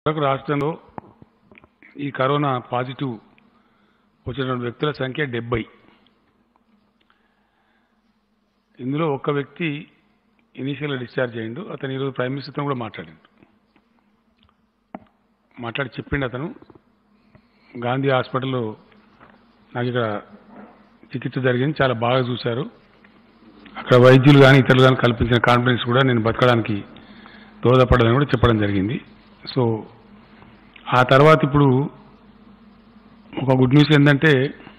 వరకు రాష్ట్రంలో ఈ కరోనా పాజిటివ్ వచ్చినటువంటి వ్యక్తుల సంఖ్య డెబ్బై ఇందులో ఒక్క వ్యక్తి ఇనీషియల్గా డిశ్చార్జ్ అయ్యిండు అతను ఈరోజు ప్రైమ్ మినిస్టర్తో కూడా మాట్లాడిండు మాట్లాడి చెప్పిండు అతను గాంధీ హాస్పిటల్లో నాకు ఇక్కడ చికిత్స జరిగింది చాలా బాగా చూశారు అక్కడ వైద్యులు కానీ ఇతరులు కానీ కల్పించిన కాన్ఫిడెన్స్ కూడా నేను బతకడానికి దోహదపడదని కూడా చెప్పడం జరిగింది సో ఆ తర్వాత ఇప్పుడు ఒక గుడ్ న్యూస్ ఏంటంటే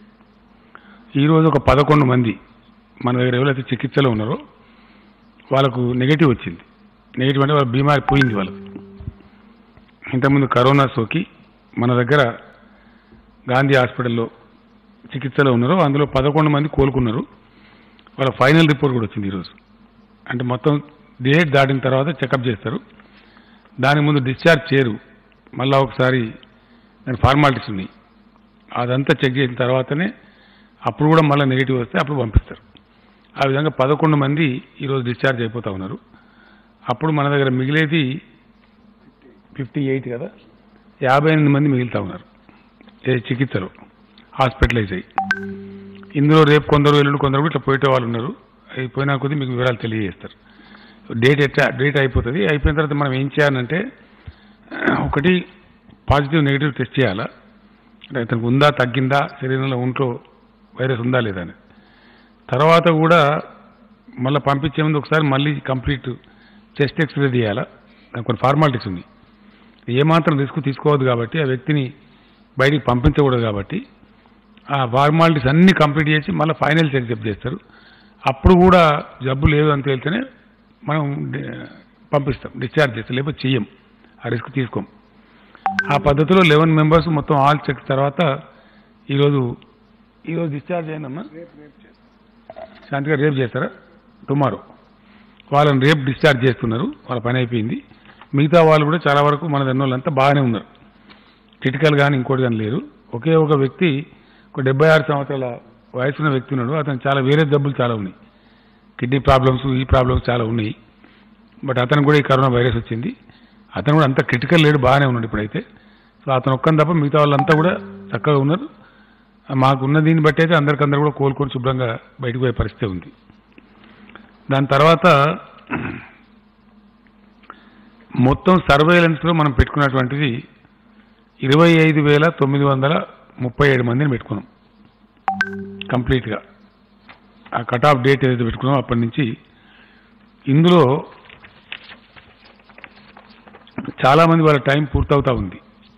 ఈరోజు ఒక పదకొండు మంది మన దగ్గర ఎవరైతే చికిత్సలో ఉన్నారో వాళ్ళకు నెగిటివ్ వచ్చింది నెగిటివ్ అంటే వాళ్ళ బీమారి పోయింది వాళ్ళకి ఇంతకుముందు కరోనా సోకి మన దగ్గర గాంధీ హాస్పిటల్లో చికిత్సలో ఉన్నారు అందులో పదకొండు మంది కోలుకున్నారు వాళ్ళ ఫైనల్ రిపోర్ట్ కూడా వచ్చింది ఈరోజు అంటే మొత్తం డేట్ దాటిన తర్వాత చెకప్ చేస్తారు దాని ముందు డిశ్చార్జ్ చేయరు మళ్ళీ ఒకసారి దాని ఫార్మాలిటీస్ ఉన్నాయి అదంతా చెక్ చేసిన తర్వాతనే అప్పుడు కూడా మళ్ళీ నెగిటివ్ వస్తే అప్పుడు పంపిస్తారు ఆ విధంగా పదకొండు మంది ఈరోజు డిశ్చార్జ్ అయిపోతూ ఉన్నారు అప్పుడు మన దగ్గర మిగిలేది ఫిఫ్టీ ఎయిట్ కదా యాభై ఎనిమిది మంది మిగులుతూ ఉన్నారు ఏ చికిత్సలో హాస్పిటలైజ్ అయ్యి ఇందులో రేపు కొందరు ఎల్లుండి కొందరు కూడా ఇట్లా పోయేట వాళ్ళు ఉన్నారు అవి పోయినా కొద్దీ మీకు వివరాలు తెలియజేస్తారు డేట్ ఎట్లా డేట్ అయిపోతుంది అయిపోయిన తర్వాత మనం ఏం చేయాలంటే ఒకటి పాజిటివ్ నెగిటివ్ టెస్ట్ చేయాలా అంటే అతనికి ఉందా తగ్గిందా శరీరంలో ఒంట్లో వైరస్ ఉందా లేదా అని తర్వాత కూడా మళ్ళీ పంపించే ముందు ఒకసారి మళ్ళీ కంప్లీట్ చెస్ట్ ఎక్స్రే తీయాలా దానికి కొన్ని ఫార్మాలిటీస్ ఉంది ఏమాత్రం రిస్క్ తీసుకోవద్దు కాబట్టి ఆ వ్యక్తిని బయటికి పంపించకూడదు కాబట్టి ఆ ఫార్మాలిటీస్ అన్నీ కంప్లీట్ చేసి మళ్ళీ ఫైనల్ చెక్ చేస్తారు అప్పుడు కూడా జబ్బు లేదు అని తేలితేనే మనం డి- పంపిస్తాం డిశ్చార్జ్ చేస్తాం లేకపోతే చెయ్యం ఆ రిస్క్ తీసుకోం ఆ పద్ధతిలో లెవెన్ మెంబర్స్ మొత్తం ఆల్ చెక్ తర్వాత ఈరోజు ఈరోజు డిశ్చార్జ్ అయిందమ్మా శాంతిగా రేపు చేస్తారా టుమారో వాళ్ళని రేపు డిశ్చార్జ్ చేస్తున్నారు వాళ్ళ పని అయిపోయింది మిగతా వాళ్ళు కూడా చాలా వరకు మన దగ్గర వాళ్ళంతా బాగానే ఉన్నారు క్రిటికల్ కానీ ఇంకోటి కానీ లేరు ఒకే ఒక వ్యక్తి ఒక డెబ్బై ఆరు సంవత్సరాల వయసున్న వ్యక్తి ఉన్నాడు అతను చాలా వేరే జబ్బులు చాలా ఉన్నాయి కిడ్నీ ప్రాబ్లమ్స్ ఈ ప్రాబ్లమ్స్ చాలా ఉన్నాయి బట్ అతను కూడా ఈ కరోనా వైరస్ వచ్చింది అతను కూడా అంత క్రిటికల్ లేడు బాగానే ఉన్నాడు ఇప్పుడైతే సో అతను ఒక్కని తప్ప మిగతా వాళ్ళంతా కూడా చక్కగా ఉన్నారు మాకు ఉన్న దీన్ని బట్టి అయితే అందరికందరూ కూడా కోలుకొని శుభ్రంగా బయటకు పోయే పరిస్థితి ఉంది దాని తర్వాత మొత్తం సర్వేలెన్స్లో మనం పెట్టుకున్నటువంటిది ఇరవై ఐదు వేల తొమ్మిది వందల ముప్పై ఏడు మందిని పెట్టుకున్నాం కంప్లీట్గా ఆ కట్ ఆఫ్ డేట్ ఏదైతే పెట్టుకున్నామో అప్పటి నుంచి ఇందులో చాలామంది వాళ్ళ టైం పూర్తవుతా ఉంది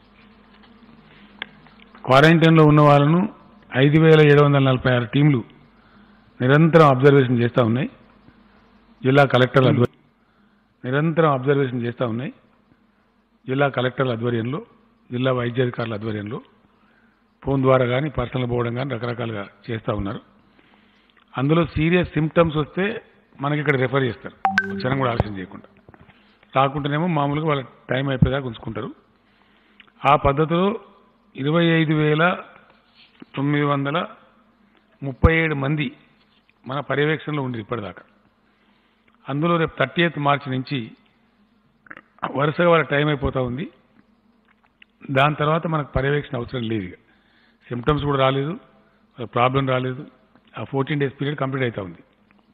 క్వారంటైన్లో ఉన్న వాళ్ళను ఐదు వేల ఏడు వందల నలభై ఆరు టీంలు నిరంతరం అబ్జర్వేషన్ చేస్తూ ఉన్నాయి జిల్లా కలెక్టర్ల ఆధ్వర్యం నిరంతరం అబ్జర్వేషన్ చేస్తూ ఉన్నాయి జిల్లా కలెక్టర్ల ఆధ్వర్యంలో జిల్లా వైద్యాధికారుల ఆధ్వర్యంలో ఫోన్ ద్వారా కానీ పర్సనల్ పోవడం కానీ రకరకాలుగా చేస్తూ ఉన్నారు అందులో సీరియస్ సిమ్టమ్స్ వస్తే మనకి ఇక్కడ రెఫర్ చేస్తారు ఒక క్షణం కూడా ఆలస్యం చేయకుండా రాకుంటేనేమో మామూలుగా వాళ్ళ టైం అయిపోయేదాకా ఉంచుకుంటారు ఆ పద్ధతిలో ఇరవై ఐదు వేల తొమ్మిది వందల ముప్పై ఏడు మంది మన పర్యవేక్షణలో ఉండి ఇప్పటిదాకా అందులో రేపు థర్టీ ఎయిత్ మార్చి నుంచి వరుసగా వాళ్ళ టైం అయిపోతూ ఉంది దాని తర్వాత మనకు పర్యవేక్షణ అవసరం లేదు ఇక సిమ్టమ్స్ కూడా రాలేదు ప్రాబ్లం రాలేదు ఆ ఫోర్టీన్ డేస్ పీరియడ్ కంప్లీట్ అవుతా ఉంది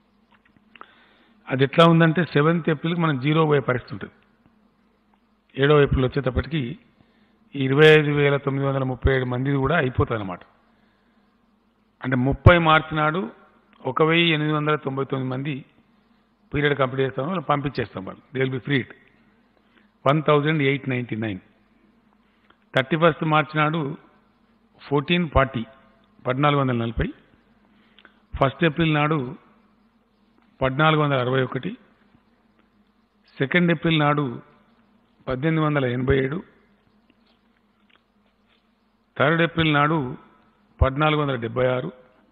అది ఎట్లా ఉందంటే సెవెంత్ ఏప్రిల్కి మనం జీరో పోయే పరిస్థితి ఉంటుంది ఏడో ఏప్రిల్ వచ్చేటప్పటికి ఈ ఇరవై ఐదు వేల తొమ్మిది వందల ముప్పై ఏడు మంది కూడా అయిపోతుంది అనమాట అంటే ముప్పై మార్చి నాడు ఒక వెయ్యి ఎనిమిది వందల తొంభై తొమ్మిది మంది పీరియడ్ కంప్లీట్ చేస్తాం వాళ్ళు పంపించేస్తాం వాళ్ళు they will be freed one thousand eight ninety nine thirty first March నాడు ఫోర్టీన్ ఫార్టీ పద్నాలుగు వందల నలభై ఫస్ట్ ఏప్రిల్ నాడు పద్నాలుగు వందల అరవై ఒకటి సెకండ్ ఏప్రిల్ నాడు పద్దెనిమిది వందల ఎనభై ఏడు థర్డ్ ఏప్రిల్ నాడు పద్నాలుగు వందల డెబ్బై ఆరు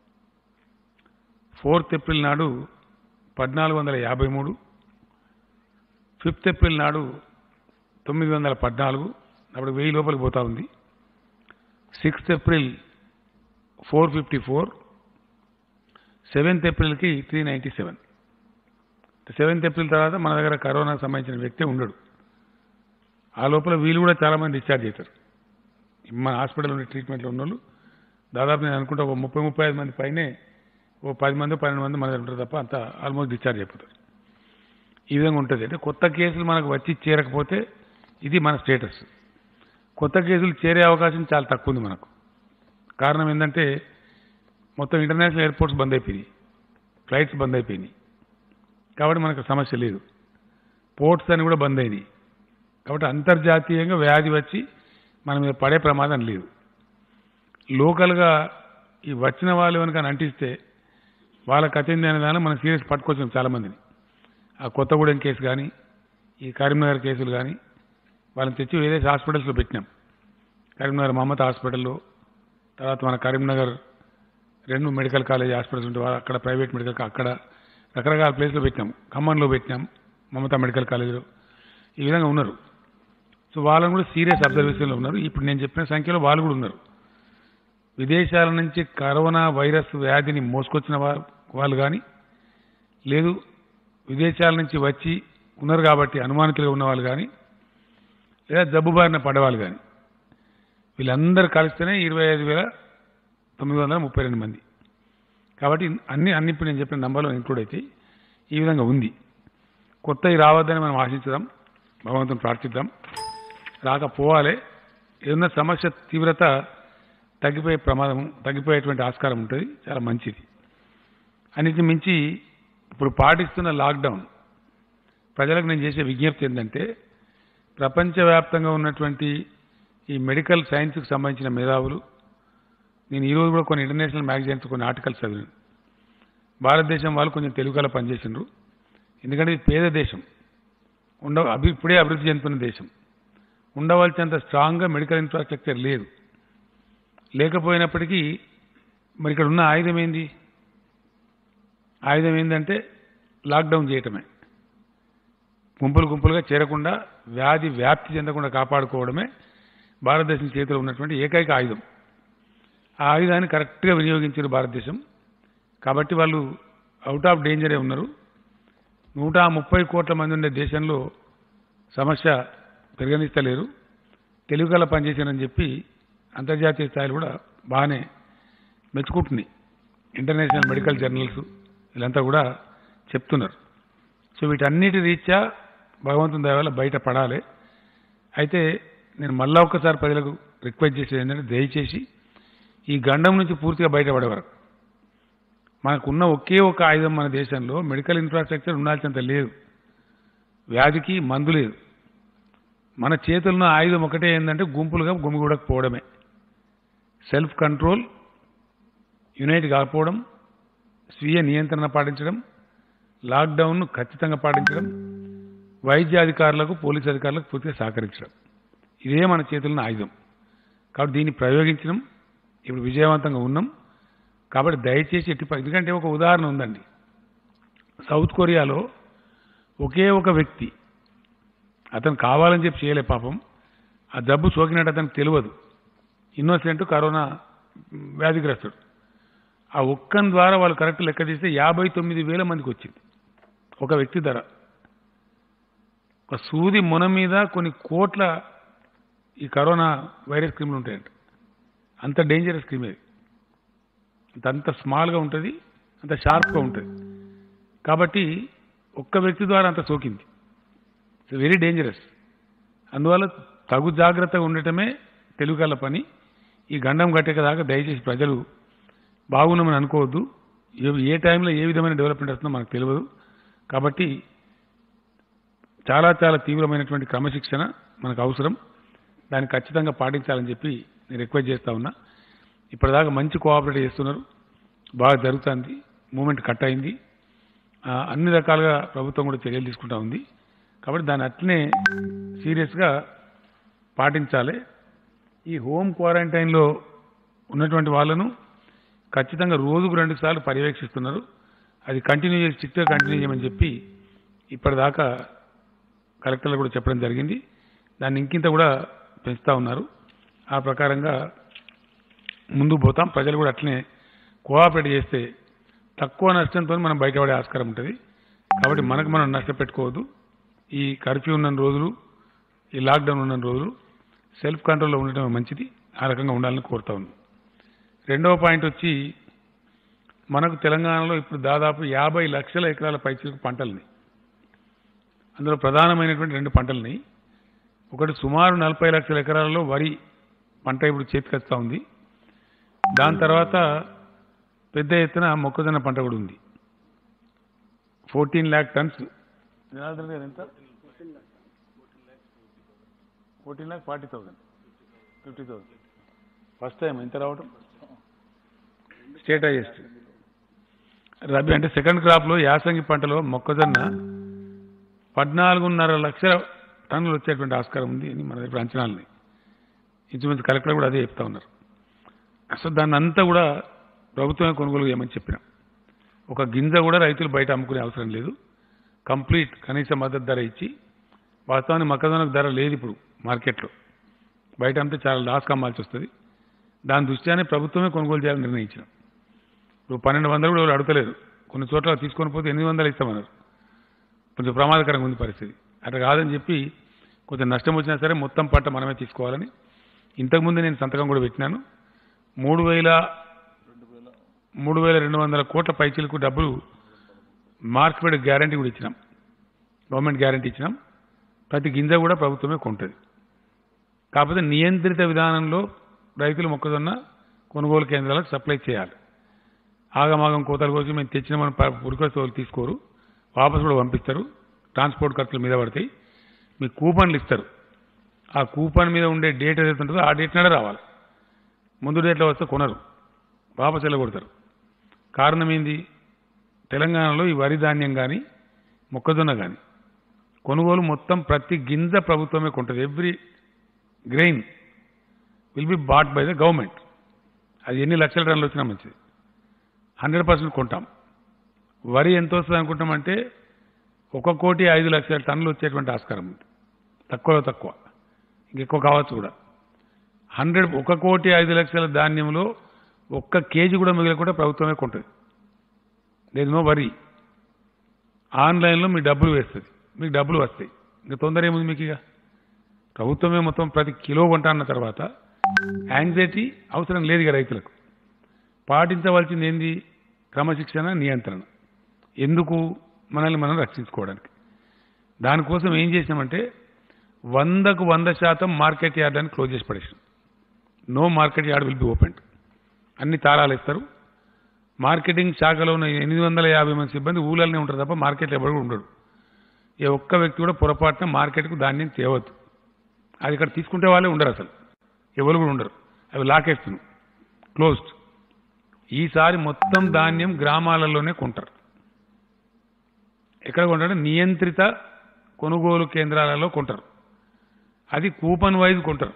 ఫోర్త్ ఏప్రిల్ నాడు పద్నాలుగు వందల యాభై మూడు ఫిఫ్త్ ఏప్రిల్ నాడు తొమ్మిది వందల పద్నాలుగు అప్పుడు వెయ్యి లోపలికి పోతా ఉంది sixth April four fifty four seventh ఏప్రిల్కి three ninety seven seventh April తర్వాత మన దగ్గర కరోనాకు సంబంధించిన వ్యక్తి ఉండడు ఆ లోపల వీళ్ళు కూడా చాలా మంది డిశ్చార్జ్ అవుతారు మన హాస్పిటల్ ఉండే ట్రీట్మెంట్లో ఉన్న వాళ్ళు దాదాపు నేను అనుకుంటా ఒక ముప్పై ముప్పై ఐదు మంది పైనే ఓ పది మంది పన్నెండు మంది మన దగ్గర ఉంటారు తప్ప అంతా ఆల్మోస్ట్ డిశ్చార్జ్ అయిపోతారు ఈ విధంగా ఉంటుంది అంటే కొత్త కేసులు మనకు వచ్చి చేరకపోతే ఇది మన స్టేటస్ కొత్త కేసులు చేరే అవకాశం చాలా తక్కువ ఉంది మనకు కారణం ఏంటంటే మొత్తం ఇంటర్నేషనల్ ఎయిర్పోర్ట్స్ బంద్ అయిపోయినాయి ఫ్లైట్స్ బంద్ అయిపోయినాయి కాబట్టి మనకు సమస్య లేదు పోర్ట్స్ అని కూడా బంద్ అయినాయి కాబట్టి అంతర్జాతీయంగా వ్యాధి వచ్చి మన మీద పడే ప్రమాదం లేదు లోకల్గా ఈ వచ్చిన వాళ్ళు కనుక అంటిస్తే వాళ్ళ కథ ఏంది అనే దాన్ని మనం సీరియస్ పట్టుకొచ్చాం చాలామందిని ఆ కొత్తగూడెం కేసు కానీ ఈ కరీంనగర్ కేసులు కానీ వాళ్ళని తెచ్చి వేరే హాస్పిటల్స్లో పెట్టినాం కరీంనగర్ మమత హాస్పిటల్లో తర్వాత మన కరీంనగర్ రెండు మెడికల్ కాలేజ్ హాస్పిటల్స్ ఉంటే వాళ్ళ- అక్కడ ప్రైవేట్ మెడికల్ కా- అక్కడ రకరకాల ప్లేస్లో పెట్టినాం ఖమ్మంలో పెట్టినాం మమతా మెడికల్ కాలేజీలో ఈ విధంగా ఉన్నారు సో వాళ్ళని కూడా సీరియస్ అబ్జర్వేషన్లో ఉన్నారు ఇప్పుడు నేను చెప్పిన సంఖ్యలో వాళ్ళు కూడా ఉన్నారు విదేశాల నుంచి కరోనా వైరస్ వ్యాధిని మోసుకొచ్చిన వా- వాళ్ళు కానీ లేదు విదేశాల నుంచి వచ్చి ఉన్నారు కాబట్టి అనుమానితులుగా ఉన్న వాళ్ళు కానీ లేదా జబ్బు బారిన పడేవాళ్ళు కానీ వీళ్ళందరూ కలిస్తేనే ఇరవై ఐదు వేల తొమ్మిది వందల ముప్పై రెండు మంది కాబట్టి అన్ని అన్ని ఇప్పుడు నేను చెప్పిన నంబర్లో ఇంక్లూడ్ అయితే ఈ విధంగా ఉంది కొత్తవి రావద్దని మనం ఆశించుదాం భగవంతుని ప్రార్థిద్దాం రాకపోవాలి ఏదన్నా సమస్య తీవ్రత తగ్గిపోయే ప్రమాదం తగ్గిపోయేటువంటి ఆస్కారం ఉంటుంది చాలా మంచిది అన్నిటి మించి ఇప్పుడు పాటిస్తున్న లాక్డౌన్ ప్రజలకు నేను చేసే విజ్ఞప్తి ఏంటంటే ప్రపంచవ్యాప్తంగా ఉన్నటువంటి ఈ మెడికల్ సైన్స్కి సంబంధించిన మేధావులు నేను ఈరోజు కూడా కొన్ని ఇంటర్నేషనల్ మ్యాగజైన్స్ కొన్ని ఆర్టికల్స్ చదివాను భారతదేశం వాళ్ళు కొంచెం తెలుగులో పనిచేసిండ్రు ఎందుకంటే ఇది పేద దేశం ఉండ అభి ఇప్పుడే అభివృద్ధి చెందుతున్న దేశం ఉండవలసినంత స్ట్రాంగ్గా మెడికల్ ఇన్ఫ్రాస్ట్రక్చర్ లేదు లేకపోయినప్పటికీ మరి ఇక్కడ ఉన్న ఆయుధం ఏంది ఆయుధం ఏంటంటే లాక్డౌన్ చేయటమే గుంపులు గుంపులుగా చేరకుండా వ్యాధి వ్యాప్తి చెందకుండా కాపాడుకోవడమే భారతదేశం చేతిలో ఉన్నటువంటి ఏకైక ఆయుధం ఆ ఆయుధాన్ని కరెక్ట్గా వినియోగించారు భారతదేశం కాబట్టి వాళ్ళు అవుట్ ఆఫ్ డేంజరే ఉన్నారు నూట ముప్పై కోట్ల మంది ఉండే దేశంలో సమస్య పెరగనిస్తలేరు తెలుగుగల పనిచేశానని చెప్పి అంతర్జాతీయ స్థాయిలో కూడా బాగానే మెచ్చుకుంటున్నాయి ఇంటర్నేషనల్ మెడికల్ జర్నల్స్ వీళ్ళంతా కూడా చెప్తున్నారు సో వీటన్నిటి రీత్యా భగవంతుని దయ వల్ల బయట పడాలి అయితే నేను మళ్ళా ఒక్కసారి ప్రజలకు రిక్వెస్ట్ చేసేది ఏంటంటే దయచేసి ఈ గండం నుంచి పూర్తిగా బయటపడే వరకు మనకున్న ఒకే ఒక ఆయుధం మన దేశంలో మెడికల్ ఇన్ఫ్రాస్ట్రక్చర్ ఉండాల్సినంత లేదు వ్యాధికి మందు లేదు మన చేతుల్లో ఉన్న ఆయుధం ఒకటే ఏంటంటే గుంపులుగా గుమిగూడకపోవడమే సెల్ఫ్ కంట్రోల్ యునైట్ కాకపోవడం స్వీయ నియంత్రణ పాటించడం లాక్డౌన్ను ఖచ్చితంగా పాటించడం వైద్య అధికారులకు పోలీసు అధికారులకు పూర్తిగా సహకరించడం ఇదే మన చేతుల్లో ఆయుధం కాబట్టి దీన్ని ప్రయోగించడం ఇప్పుడు విజయవంతంగా ఉన్నాం కాబట్టి దయచేసి ఎట్టి ప- ఎందుకంటే ఒక ఉదాహరణ ఉందండి సౌత్ కొరియాలో ఒకే ఒక వ్యక్తి అతను కావాలని చెప్పి చేయలే పాపం ఆ జబ్బు సోకినట్టు అతనికి తెలియదు ఇన్నోసెంట్ కరోనా మ్, వ్యాధిగ్రస్తుడు ఆ ఒక్కని ద్వారా వాళ్ళు కరెక్ట్ లెక్క తీస్తే యాభై తొమ్మిది వేల మందికి వచ్చింది ఒక వ్యక్తి ధర ఒక సూది మొన మీద కొన్ని కోట్ల ఈ కరోనా వైరస్ క్రిములు ఉంటాయంట అంత డేంజరస్ క్రిమ్ ఇది అంత అంత స్మాల్గా ఉంటుంది అంత షార్ప్గా ఉంటుంది కాబట్టి ఒక్క వ్యక్తి ద్వారా అంత సోకింది ఇట్స్ వెరీ డేంజరస్ అందువల్ల తగు జాగ్రత్తగా ఉండటమే తెలుగుగల పని ఈ గండం గట్టేక దాకా దయచేసి ప్రజలు బాగున్నామని అనుకోవద్దు ఏ- ఏ టైంలో ఏ విధమైన డెవలప్మెంట్ వస్తుందో మనకు తెలియదు కాబట్టి చాలా చాలా తీవ్రమైనటువంటి క్రమశిక్షణ మనకు అవసరం దాన్ని ఖచ్చితంగా పాటించాలని చెప్పి నేను రిక్వెస్ట్ చేస్తా ఉన్నా ఇప్పటిదాకా మంచి కోఆపరేట్ చేస్తున్నారు బాగా జరుగుతుంది మూమెంట్ కట్ అయింది ఆ, అన్ని రకాలుగా ప్రభుత్వం కూడా చర్యలు తీసుకుంటా ఉంది కాబట్టి దాన్ని అట్లనే సీరియస్గా పాటించాలి ఈ హోమ్ క్వారంటైన్లో ఉన్నటువంటి వాళ్ళను ఖచ్చితంగా రోజుకు రెండు సార్లు పర్యవేక్షిస్తున్నారు అది కంటిన్యూ చేసి స్ట్రిక్ట్గా కంటిన్యూ చేయమని చెప్పి ఇప్పటిదాకా కలెక్టర్లు కూడా చెప్పడం జరిగింది దాన్ని ఇంకింత కూడా పెంచుతా ఉన్నారు ఆ ప్రకారంగా ముందుకు పోతాం ప్రజలు కూడా అట్లనే కోఆపరేట్ చేస్తే తక్కువ నష్టంతో మనం బయటపడే ఆస్కారం ఉంటుంది కాబట్టి మనకు మనం నష్టపెట్టుకోవద్దు ఈ కర్ఫ్యూ ఉన్న రోజులు ఈ లాక్డౌన్ ఉన్న రోజులు సెల్ఫ్ కంట్రోల్లో ఉండటం మంచిది ఆ రకంగా ఉండాలని కోరుతా ఉన్నాను రెండవ పాయింట్ వచ్చి మనకు తెలంగాణలో ఇప్పుడు దాదాపు యాభై లక్షల ఎకరాల పైచీలకు పంటలున్నాయి అందులో ప్రధానమైనటువంటి రెండు పంటలున్నాయి ఒకటి సుమారు నలభై లక్షల ఎకరాలలో వరి పంట ఇప్పుడు చేతికొస్తా ఉంది దాని తర్వాత పెద్ద ఎత్తున మొక్కజొన్న పంట కూడా ఉంది ఫోర్టీన్ ల్యాక్ టన్స్ జనార్దన్ గారు ఎంత fourteen lakh forty thousand fifty thousand first time ఎంత రావటం స్టేట్ హైయెస్ట్ రబీ అంటే సెకండ్ క్రాప్లో యాసంగి పంటలో మొక్కజొన్న పద్నాలుగున్నర లక్షల టన్నులు వచ్చేటువంటి ఆస్కారం ఉంది అని మన దగ్గర అంచనాలని ఇంచుమించు కలెక్టర్ కూడా అదే చెప్తా ఉన్నారు సో దాన్ని అంతా కూడా ప్రభుత్వమే కొనుగోలు చేయమని చెప్పినాం ఒక గింజ కూడా రైతులు బయట అమ్ముకునే అవసరం లేదు కంప్లీట్ కనీస మద్దతు ధర ఇచ్చి వాస్తవానికి మొక్కజొన్నకు ధర లేదు ఇప్పుడు మార్కెట్లో బయట అమ్మితే చాలా లాస్ కమ్మాల్సి వస్తుంది దాని దృష్ట్యానే ప్రభుత్వమే కొనుగోలు చేయాలని నిర్ణయించినాం ఇప్పుడు పన్నెండు వందలు కూడా ఎవరు అడగలేరు కొన్ని చోట్ల తీసుకొని పోతే ఎనిమిది వందలు ఇస్తామన్నారు కొంచెం ప్రమాదకరంగా ఉంది పరిస్థితి అట్లా కాదని చెప్పి కొంచెం నష్టం వచ్చినా సరే మొత్తం పంట మనమే తీసుకోవాలని ఇంతకుముందు నేను సంతకం కూడా పెట్టినాను మూడు వేల మూడు వేల రెండు వందల కోట్ల పైచీలకు డబ్బులు మార్కెట్ గ్యారంటీ కూడా ఇచ్చినాం గవర్నమెంట్ గ్యారంటీ ఇచ్చినాం ప్రతి గింజ కూడా ప్రభుత్వమే కొంటుంది కాకపోతే నియంత్రిత విధానంలో రైతులు మొక్కజొన్న కొనుగోలు కేంద్రాలకు సప్లై చేయాలి ఆగమాగం కోతలు కోసి మేము తెచ్చిన మన పురికొస్తే వాళ్ళు తీసుకోరు వాపసు కూడా పంపిస్తారు ట్రాన్స్పోర్ట్ ఖర్చుల మీద పడతాయి మీకు కూపన్లు ఇస్తారు ఆ కూపన్ మీద ఉండే డేట్ ఏదైతే ఉంటుందో ఆ డేట్ నాడే రావాలి ముందు డేట్లో వస్తే కొనరు వాపసు వెళ్ళగొడతారు కారణం ఏంది తెలంగాణలో ఈ వరి ధాన్యం కానీ మొక్కజొన్న కానీ కొనుగోలు మొత్తం ప్రతి గింజ ప్రభుత్వమే కొంటుంది every grain will be bought by the government అది ఎన్ని లక్షల టన్నులు వచ్చినా మంచిది హండ్రెడ్ పర్సెంట్ కొంటాం వరి ఎంత వస్తుంది అనుకుంటామంటే ఒక కోటి ఐదు లక్షల టన్నులు వచ్చేటువంటి ఆస్కారం ఉంది తక్కువలో తక్కువ ఇంకెక్కువ కావచ్చు కూడా హండ్రెడ్ ఒక కోటి ఐదు లక్షల ధాన్యంలో ఒక్క కేజీ కూడా మిగలకుండా ప్రభుత్వమే కొంటుంది లేదు నో వరి ఆన్లైన్లో మీ డబ్బులు వేస్తుంది మీకు డబ్బులు వస్తాయి ఇంకా తొందర ఏముంది మీకు ఇక ప్రభుత్వమే మొత్తం ప్రతి కిలో కొంటా అన్న తర్వాత యాంగ్జైటీ అవసరం లేదు ఇక రైతులకు పాటించవలసింది ఏంది క్రమశిక్షణ నియంత్రణ ఎందుకు మనల్ని మనం రక్షించుకోవడానికి దానికోసం ఏం చేసినామంటే వందకు వంద శాతం మార్కెట్ యార్డ్ అని క్లోజ్ చేసి పడేసాం no market yard will be open అన్ని తాళాలు ఇస్తారు మార్కెటింగ్ శాఖలో ఉన్న ఎనిమిది వందల యాభై మంది సిబ్బంది ఊళ్ళనే ఉంటారు తప్ప మార్కెట్లో ఎవరు కూడా ఉండడు ఏ ఒక్క వ్యక్తి కూడా పొరపాటున మార్కెట్కు ధాన్యం తేవద్దు అది ఇక్కడ తీసుకుంటే వాళ్ళే ఉండరు అసలు ఎవరు కూడా ఉండరు అవి లాకేస్తున్నాం క్లోజ్డ్ ఈసారి మొత్తం ధాన్యం గ్రామాలలోనే కొంటారు ఎక్కడ కొంటారు నియంత్రిత కొనుగోలు కేంద్రాలలో కొంటారు అది కూపన్ వైజ్ కొంటారు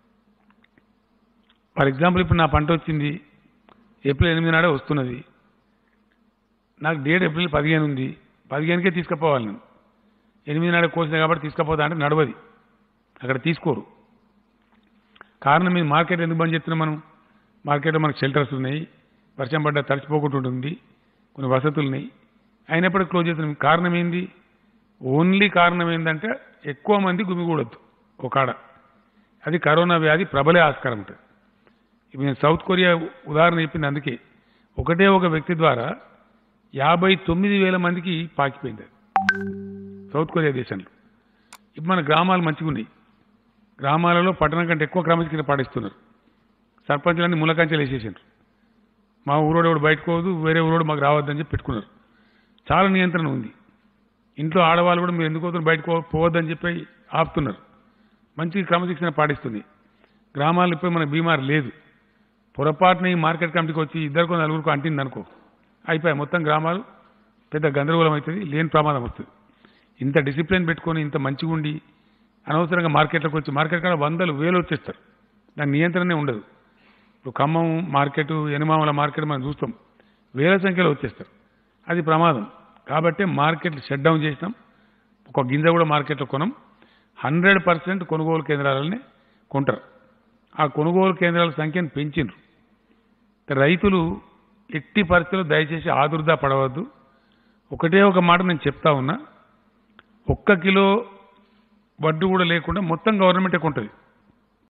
ఫర్ ఎగ్జాంపుల్ ఇప్పుడు నా పంట వచ్చింది ఏప్రిల్ ఎనిమిది నాడే వస్తున్నది నాకు డేట్ ఏప్రిల్ పదిహేను ఉంది పదిహేనుకే తీసుకుపోవాలి నేను ఎనిమిది నాడే కోసిన కాబట్టి తీసుకుపోతా అంటే నడవది అక్కడ తీసుకోరు కారణం మీ మార్కెట్ ఎందుకు బంద్ చేస్తున్నాం మనం మార్కెట్లో మనకు షెల్టర్స్ ఉన్నాయి వర్షం పడ్డ తడిచిపోకుండా ఉంటుంది కొన్ని వసతులు ఉన్నాయి అయినప్పటికీ క్లోజ్ చేస్తున్నాం కారణం ఏంది ఓన్లీ కారణం ఏంటంటే ఎక్కువ మంది గుమిగూడొద్దు ఒక ఆడ అది కరోనా వ్యాధి ప్రబలే ఆస్కారం ఉంటుంది ఇప్పుడు నేను సౌత్ కొరియా ఉదాహరణ చెప్పింది అందుకే ఒకటే ఒక వ్యక్తి ద్వారా యాభై తొమ్మిది వేల మందికి పాకిపోయింది అది సౌత్ కొరియా దేశంలో ఇప్పుడు మన గ్రామాలు మంచిగా ఉన్నాయి గ్రామాలలో పట్టణం కంటే ఎక్కువ క్రమశిక్షణ పాటిస్తున్నారు సర్పంచులన్నీ ములకంచెలు వేసేసారు మా ఊరోడు ఎవడు బయటకు పోదు వేరే ఊరోడు మాకు రావద్దని చెప్పి పెట్టుకున్నారు చాలా నియంత్రణ ఉంది ఇంట్లో ఆడవాళ్ళు కూడా మీరు ఎందుకు పోతున్నారు బయటకు పో- పోవద్దని చెప్పి ఆపుతున్నారు మంచి క్రమశిక్షణ పాటిస్తుంది గ్రామాల్లో ఇప్పుడు మన బీమార్ లేదు పొరపాటున ఈ మార్కెట్ కమిటీకి వచ్చి ఇద్దరికో నలుగురికి అంటింది అనుకో అయిపోయాయి మొత్తం గ్రామాలు పెద్ద గందరగోళం అవుతుంది లేని ప్రమాదం వస్తుంది ఇంత డిసిప్లిన్ పెట్టుకొని ఇంత మంచిగా ఉండి అనవసరంగా మార్కెట్లోకి వచ్చి మార్కెట్ కాడ వందలు వేలు వచ్చేస్తారు దాని నియంత్రణనే ఉండదు ఇప్పుడు ఖమ్మం మార్కెట్ ఎనమామల మార్కెట్ మనం చూస్తాం వేల సంఖ్యలో వచ్చేస్తారు అది ప్రమాదం కాబట్టి మార్కెట్ షట్ డౌన్ చేసినాం ఒక గింజ కూడా మార్కెట్లో కొనం హండ్రెడ్ పర్సెంట్ కొనుగోలు కేంద్రాలనే కొంటారు ఆ కొనుగోలు కేంద్రాల సంఖ్యను పెంచిండ్రు రైతులు ఎట్టి పరిస్థితుల్లో దయచేసి ఆదుర్దా పడవద్దు ఒకటే ఒక మాట నేను చెప్తా ఉన్నా ఒక్క కిలో వడ్డు కూడా లేకుండా మొత్తం గవర్నమెంటే కొంటుంది